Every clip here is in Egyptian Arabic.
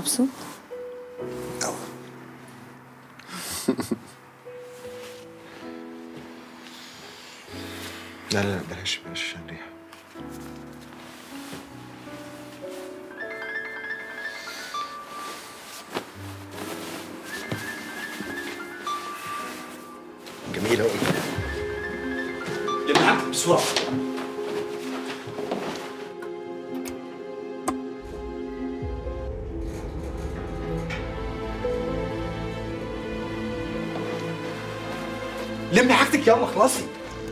مبسوط أوي لا لا لا بلاش بلاش عشان ريحة جميلة أوي اللي معاك بسرعه لمي حاجتك يلا خلاصي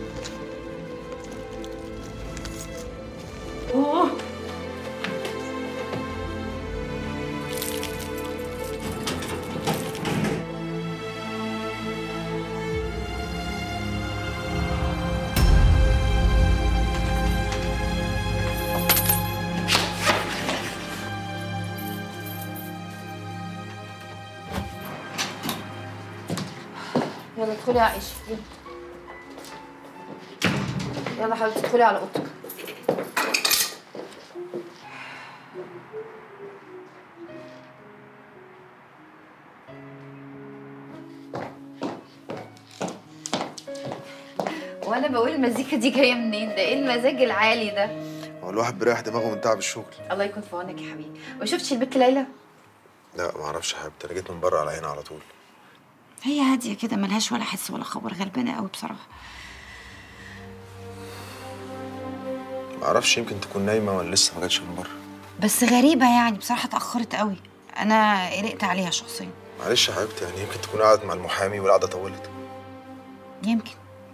يلا ادخلي يا عائشة يلا. يلا حبيبتي ادخلي على اوضتك وانا بقول المزيكا دي جايه منين ده ايه المزاج العالي ده هو الواحد بيريح دماغه من تعب الشغل الله يكون في عونك يا حبيبي ما شفتش البت ليلى لا ما اعرفش يا حبيبتي انا جيت من بره على هنا على طول هي هاديه كده ملهاش ولا حس ولا خبر غلبانه قوي بصراحه ما اعرفش يمكن تكون نايمه ولا لسه ما جاتش من بره بس غريبه يعني بصراحه اتاخرت قوي انا قلقت عليها شخصيا معلش يا حبيبتي يعني يمكن تكون قعدت مع المحامي والقعده طولت يمكن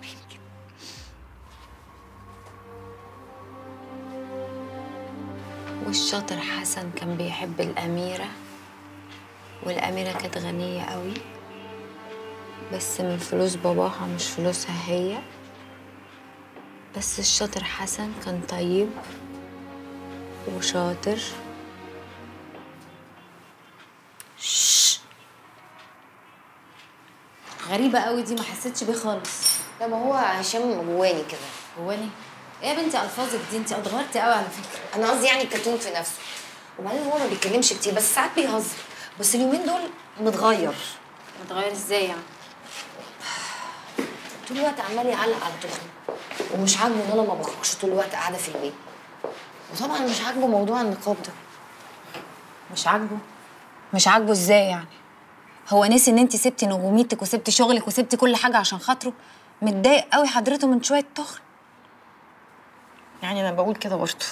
والشاطر حسن كان بيحب الأميرة والأميرة كانت غنية قوي بس من فلوس باباها مش فلوسها هي بس الشاطر حسن كان طيب وشاطر غريبة قوي دي ما حسيتش بيه خالص لا ما هو هشام جواني كده هو ايه ايه يا بنتي الفاظك دي انت اتغيرتي قوي على فكرة انا قصدي يعني الكرتون في نفسه وبعدين هو ما بيتكلمش كتير بس ساعات بيهزر بس اليومين دول متغير متغير ازاي يعني طول الوقت عمال يعلق على تخنه ومش عاجبه ان انا ما بخرجش طول الوقت قاعده في البيت وطبعا مش عاجبه موضوع النقاب ده مش عاجبه مش عاجبه ازاي يعني هو نسي ان انت سبتي نجوميتك وسبتي شغلك وسبتي كل حاجة عشان خاطره متضايق قوي حضرته من شوية تخن يعني انا بقول كده برضه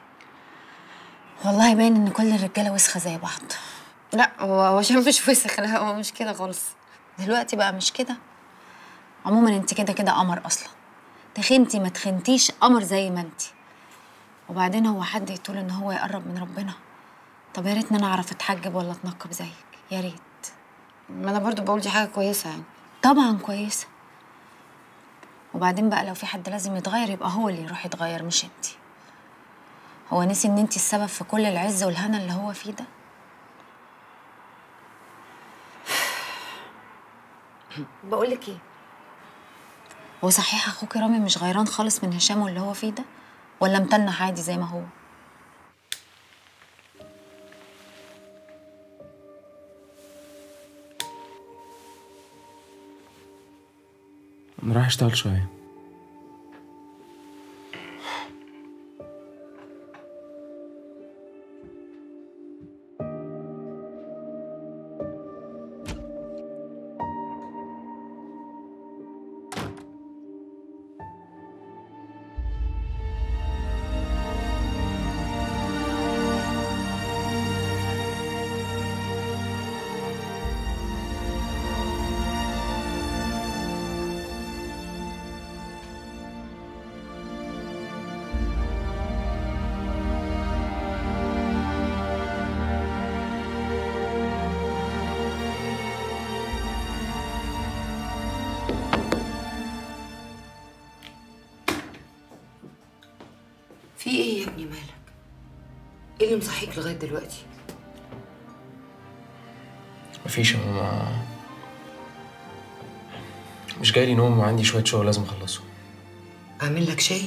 والله باين ان كل الرجالة وسخة زي بعض لا هو هو عشان مش وسخ لا هو مش كده خالص دلوقتي بقى مش كده عموما انت كده كده قمر اصلا تخنتي ما تخنتيش قمر زي ما انت وبعدين هو حد يطول ان هو يقرب من ربنا طب يا ريتني انا اعرف اتحجب ولا اتنقب زيك يا ريت ما انا برضه بقول دي حاجه كويسه يعني طبعا كويسه وبعدين بقى لو في حد لازم يتغير يبقى هو اللي يروح يتغير مش انت هو نسي ان انت السبب في كل العز والهنا اللي هو فيه ده بقول لك ايه هو صحيح اخوك رامي مش غيران خالص من هشام واللي هو فيه ده ولا متنح عادي زي ما هو انا رايح اشتغل شويه في ايه يا ابني مالك ايه اللي مصحيك لغايه دلوقتي مفيش يا ماما مش جايلي نوم وعندي شويه شغل لازم اخلصه اعمل لك شاي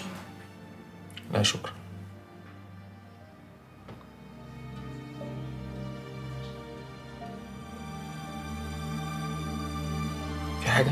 لا شكرا حاجه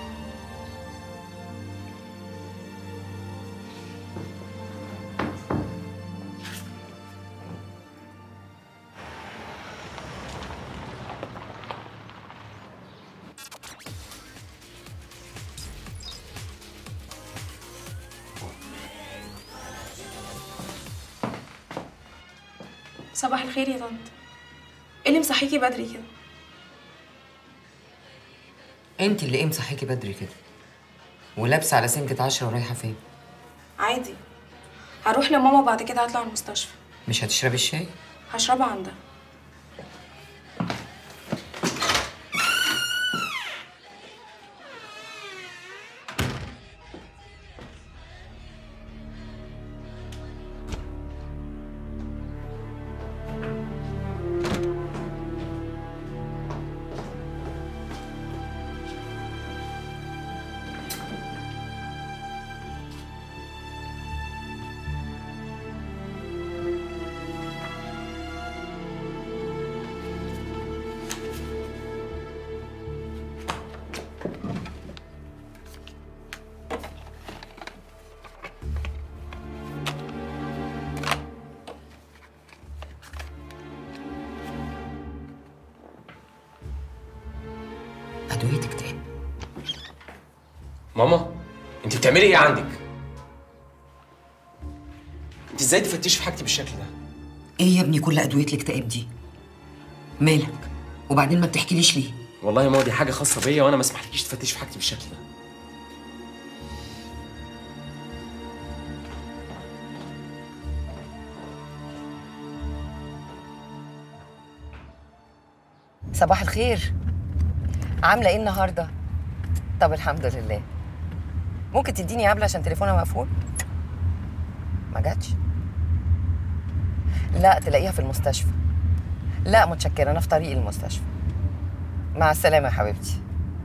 صباح الخير يا طنط ايه اللي مصحيكي بدري كده انت اللي ايه مصحيكي بدري كده ولابسه على سنجة عشرة ورايحه فين عادي هروح لماما بعد كده هطلع المستشفى مش هتشربي الشاي هشربها عندها ادويه اكتئاب ماما انت بتعملي ايه عندك انت ازاي تفتشي في حاجتي بالشكل ده ايه يا ابني كل ادويه الاكتئاب دي مالك وبعدين ما بتحكيليش ليه والله يا ماما دي حاجه خاصه بيا وانا ما اسمحلكيش تفتشي في حاجتي بالشكل ده صباح الخير عامله ايه النهارده طب الحمد لله ممكن تديني عبله عشان تليفونها مقفول ما جاتش لا تلاقيها في المستشفى لا متشكره انا في طريق المستشفى مع السلامه يا حبيبتي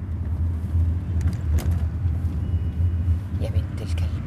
يا بنت الكلب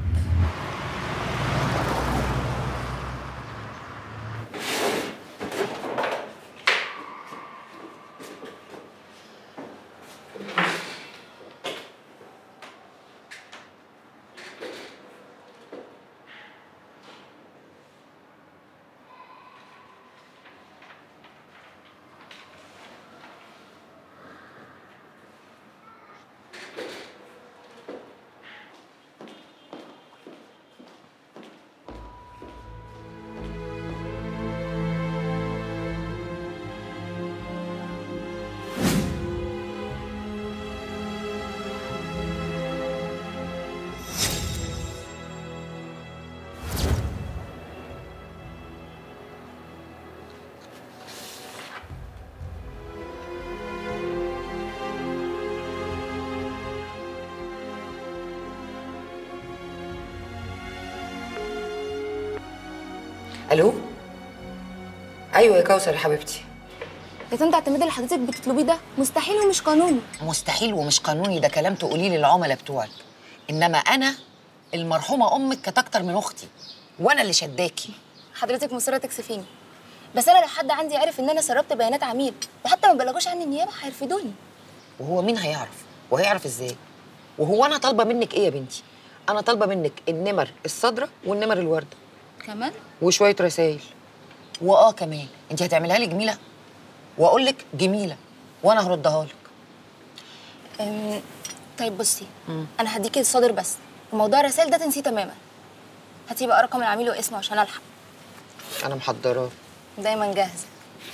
الو ايوه يا كوثر يا حبيبتي يا طنط اعتماد اللي حضرتك بتطلبيه ده مستحيل ومش قانوني مستحيل ومش قانوني ده كلام تقوليه للعملاء بتوعك انما انا المرحومه امك كانت اكتر من اختي وانا اللي شداكي حضرتك مصره تكسفيني بس انا لو حد عندي عرف ان انا سربت بيانات عميل وحتى ما بلغوش عني النيابه هيرفدوني وهو مين هيعرف وهيعرف ازاي وهو انا طالبه منك ايه يا بنتي انا طالبه منك النمر الصادره والنمر الورده كمان وشويه رسائل واه كمان انت هتعملها لي جميله واقول لك جميله وانا هردها لك أم... طيب بصي انا هديكي الصادر بس وموضوع الرسائل ده تنسيه تماما هاتي بقى رقم العميل واسمه عشان الحق انا محضراه دايما جاهزه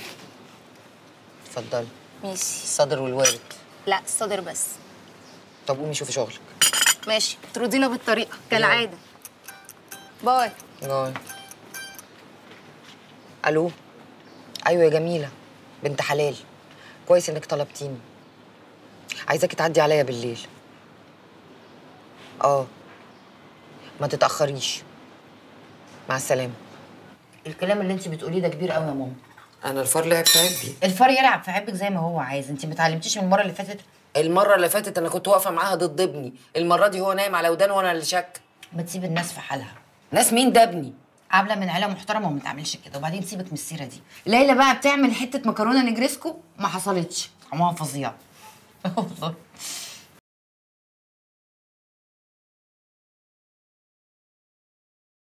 اتفضلي ماشي الصدر والوارد لا الصادر بس طب قومي شوفي شغلك ماشي ترضينا بالطريقه كالعاده باي باي الو ايوه يا جميله بنت حلال كويس انك طلبتيني عايزاكي تعدي عليا بالليل اه ما تتاخريش مع السلامه الكلام اللي انت بتقوليه ده كبير قوي يا ماما انا الفار لعب في عبي الفار يلعب في عبك زي ما هو عايز انت ما اتعلمتيش من المره اللي فاتت المره اللي فاتت انا كنت واقفه معاها ضد ابني المره دي هو نايم على ودانه وانا اللي شك ما تسيب الناس في حالها ناس مين ده ابني عامله من عيله محترمه وما تعملش كده وبعدين سيبك من السيره دي ليلى بقى بتعمل حته مكرونه نجريسكو ما حصلتش طعمها فظيع والله